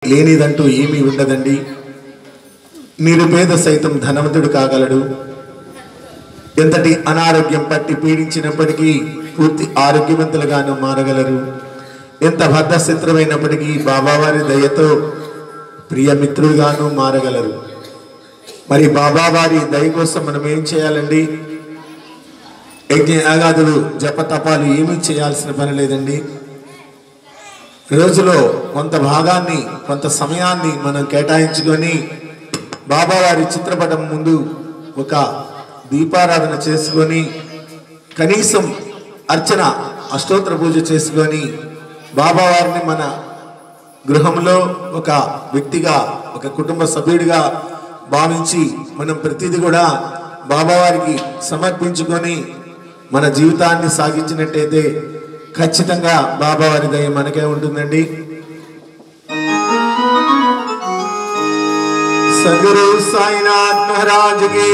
లేనిదంటూ ఏమీ ఉండదండి నిరుపేద సైతం ధనవంతుడు కాగలడు ఎంతటి అనారోగ్యం పట్టి పీడించినప్పటికీ పూర్తి ఆరోగ్యవంతులుగాను మారగలరు ఎంత భద్రశత్రువైనప్పటికీ బాబావారి దయతో ప్రియమిత్రుడుగాను మారగలరు మరి బాబావారి దయ కోసం మనం ఏం చేయాలండి యజ్ఞ యాగాదులు జపతపాలు ఏమీ చేయాల్సిన పని లేదండి రోజులో కొంత భాగాన్ని కొంత సమయాన్ని మనం కేటాయించుకొని బాబావారి చిత్రపటం ముందు ఒక దీపారాధన చేసుకొని కనీసం అర్చన అష్టోత్తర పూజ చేసుకొని బాబావారిని మన గృహంలో ఒక వ్యక్తిగా ఒక కుటుంబ సభ్యుడిగా భావించి మనం ప్రతిదీ కూడా బాబావారికి సమర్పించుకొని మన జీవితాన్ని సాగించినట్టయితే ఖచ్చితంగా బాబావారి దయ మనకే ఉంటుందండి సద్గురు సాయినాథ్ మహారాజ్ కి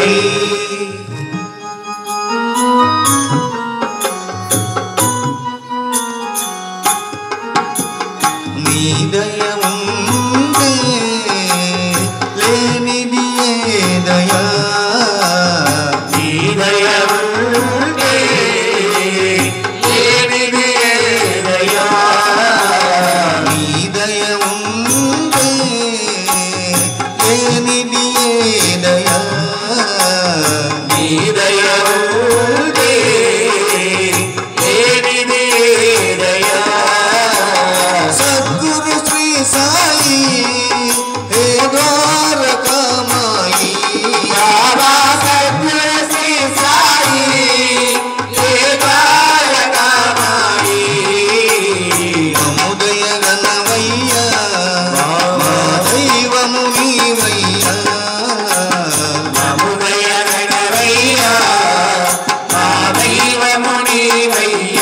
నీ దయముందే లేనిది ఏ దయా నీ దయముందే లేనిది ఏ దయా నీ దయముందే లేనిది ఏ దయా నీ దయముందే లేనిది ఏ దయా సద్గురు శ్రీ సాయి హే ద్వారకామాయి బాబా సద్గురు శ్రీ సాయి హే ద్వారకామాయి అముదయ గణవయ్య మా దైవము నీవయ్య అముదయ గణవయ్య మా దైవము నీవయ్య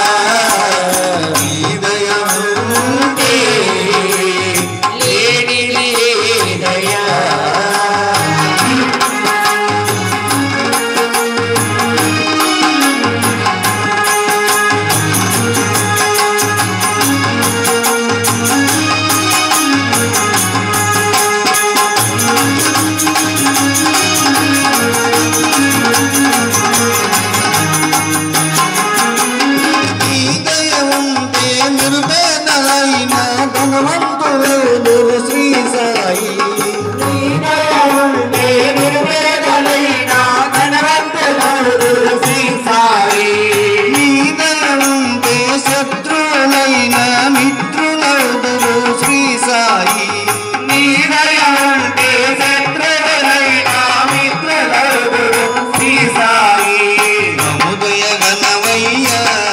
ఈ దయ ఉంటే నిరుపేదలైన ధనవంతులు శ్రీ సాయి ఈ దయ ఉంటే నిరుపేదలైన ధనవంతులు శ్రీ సాయి ఈ దయ ఉంటే శత్రువులైన మిత్రులవుదురు శ్రీ సాయి నీ దయ ఉంటే శత్రువులైన మిత్రులవుదురు శ్రీ సాయి నముదయ గణవయ్య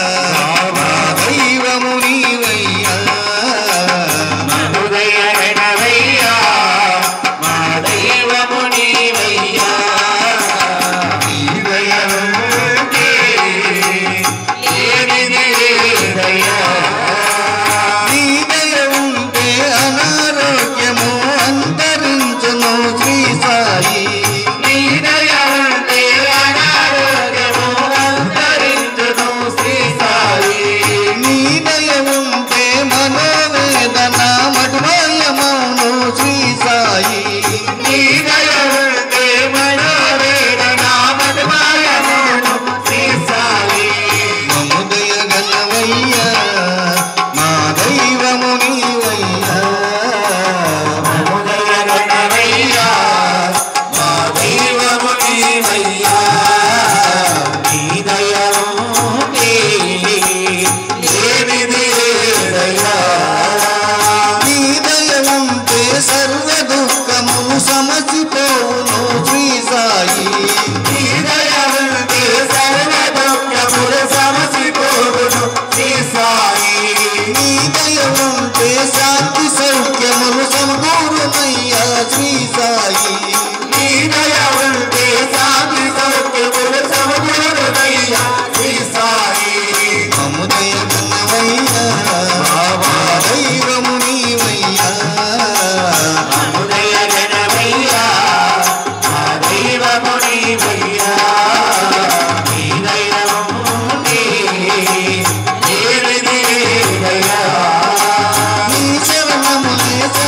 దైవము నీవయ్య నముదయ గణవయ్య మా దైవము నీవయ్య నీ దయముంటే లేనిది దయ నీ దయ ఉంటే అనారోగ్యము అంతరించును శ్రీ సాయి నీ దయ ఉంటే అనారోగ్యము అంతరించును శ్రీ సాయి నీ దయ ఉంటే మనోవేదన మటుమయమౌను శ్రీ సాయి నీ దయ ఉంటే మనోవేదన మటుమయమౌను శ్రీ సాయి మముదయ గణవయ్య మా దైవము నీవయ్య మముదయ గణవయ్య మా దైవము నీవయ్య నీ దయముంటే లేనిది దయా నీ దయముంటే సర్వ దుఃఖము సమసిపోవును శ్రీ సాయి నీ దయముంటే సర్వ దుఃఖములు సమసిపోవును శ్రీ సాయి నీ దయముంటే శాంతి సౌఖ్యములు సమకూరునయ్యా శ్రీ సాయి నీ దయముంటే శాంతి సౌఖ్యములు సమకూరునయ్యా శ్రీ సాయి అముదయ గణవయ్యా బాబా దైవము నీవయ్యా అముదయ గణవయ్యా మా దైవము నీవయ్యా నీ దైవముంటే లేనిది దయా నీ శరణములే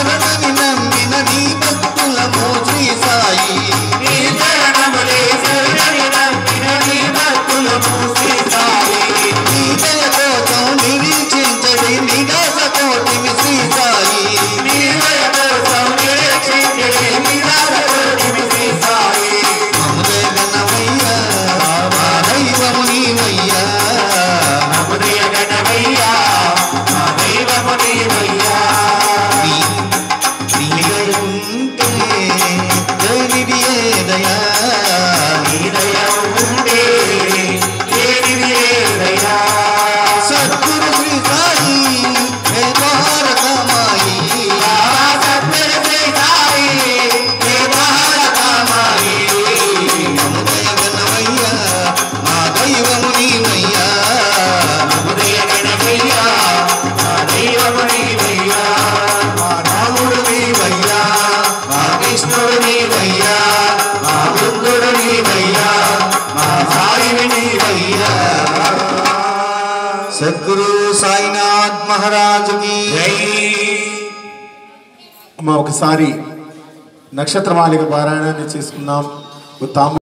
సద్గురు సాయినాథ్ మహారాజ్ కి జై అమ్మ ఒకసారి నక్షత్రమాలిక పారాయణాన్ని చేసుకుందాం ఓ తాము